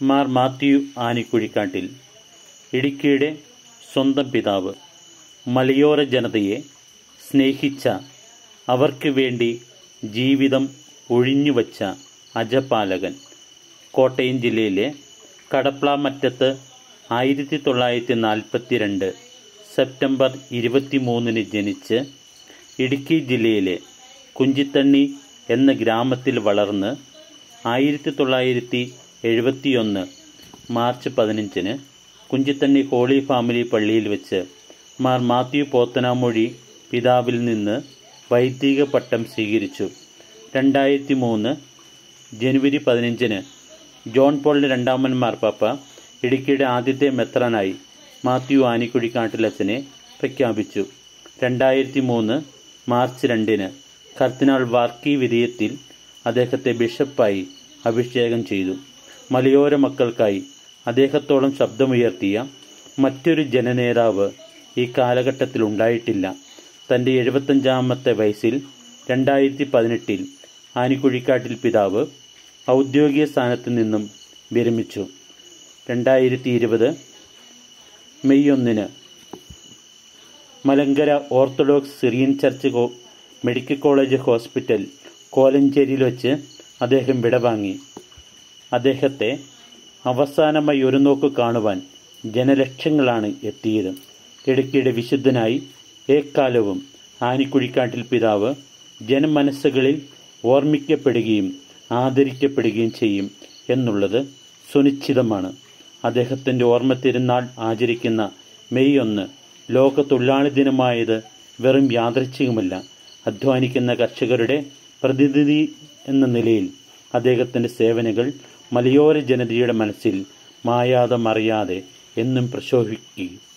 മാർ മാത്യു ആനിക്കുഴിക്കാട്ടിൽ ഇടുക്കിയുടെ സ്വന്തം പിതാവ് മലയോര ജനതയെ സ്നേഹിച്ച അവർക്ക് വേണ്ടി ജീവിതം ഒഴിഞ്ഞുവച്ച അജപാലകൻ കോട്ടയം ജില്ലയിലെ കടപ്ലാമറ്റത്ത് ആയിരത്തി തൊള്ളായിരത്തി നാൽപ്പത്തി രണ്ട് സെപ്റ്റംബർ ഇരുപത്തി മൂന്നിന് ജനിച്ച് ഇടുക്കി ജില്ലയിലെ കുഞ്ചിത്തണ്ണി എന്ന ഗ്രാമത്തിൽ വളർന്ന് ആയിരത്തി തൊള്ളായിരത്തി എഴുപത്തിയൊന്ന് മാർച്ച് പതിനഞ്ചിന് കുഞ്ചിത്തണ്ണി ഹോളി ഫാമിലി പള്ളിയിൽ വെച്ച് മാർ മാത്യു പോത്തനാമൊഴി പിതാവിൽ നിന്ന് വൈദിക പട്ടം സ്വീകരിച്ചു രണ്ടായിരത്തി മൂന്ന് ജനുവരി പതിനഞ്ചിന് ജോൺ പോളിന് രണ്ടാമൻ മാർപ്പാപ്പ ഇടുക്കിയുടെ ആദ്യത്തെ മെത്രാനായി മാത്യു ആനിക്കുഴിക്കാട്ടിലച്ചനെ പ്രഖ്യാപിച്ചു രണ്ടായിരത്തി മൂന്ന് മാർച്ച് രണ്ടിന് കർദിനാൾ വാർക്കി വിധേയത്തിൽ അദ്ദേഹത്തെ ബിഷപ്പായി അഭിഷേകം ചെയ്തു മലയോര മക്കൾക്കായി അദ്ദേഹത്തോളം ശബ്ദമുയർത്തിയ മറ്റൊരു ജനനേതാവ് ഈ കാലഘട്ടത്തിൽ ഉണ്ടായിട്ടില്ല തൻ്റെ എഴുപത്തഞ്ചാമത്തെ വയസ്സിൽ രണ്ടായിരത്തി പതിനെട്ടിൽ ആനിക്കുഴിക്കാട്ടിൽ പിതാവ് ഔദ്യോഗിക സ്ഥാനത്ത് നിന്നും വിരമിച്ചു രണ്ടായിരത്തി ഇരുപത് മെയ് ഒന്നിന് മലങ്കര ഓർത്തഡോക്സ് സിറിയൻ ചർച്ച് കോ മെഡിക്കൽ കോളേജ് ഹോസ്പിറ്റൽ കോലഞ്ചേരിയിൽ വെച്ച് അദ്ദേഹം വിടവാങ്ങി അദ്ദേഹത്തെ അവസാനമായി ഒരു നോക്ക് കാണുവാൻ ജനലക്ഷങ്ങളാണ് എത്തിയത് ഇടുക്കിയുടെ വിശുദ്ധനായി ഏക്കാലവും ആനിക്കുഴിക്കാട്ടിൽ പിതാവ് ജനമനസ്സുകളിൽ ഓർമ്മിക്കപ്പെടുകയും ആദരിക്കപ്പെടുകയും ചെയ്യും എന്നുള്ളത് സുനിശ്ചിതമാണ് അദ്ദേഹത്തിൻ്റെ ഓർമ്മ തിരുനാൾ ആചരിക്കുന്ന മെയ് ഒന്ന് ലോക തൊഴിലാളി ദിനമായത് വെറും യാദൃച്ഛികമല്ല അധ്വാനിക്കുന്ന കർഷകരുടെ പ്രതിനിധി എന്ന നിലയിൽ അദ്ദേഹത്തിൻ്റെ സേവനങ്ങൾ മലയോര ജനതയുടെ മനസ്സിൽ മായാതെ മറിയാതെ എന്നും പ്രശോഭിക്കുകയും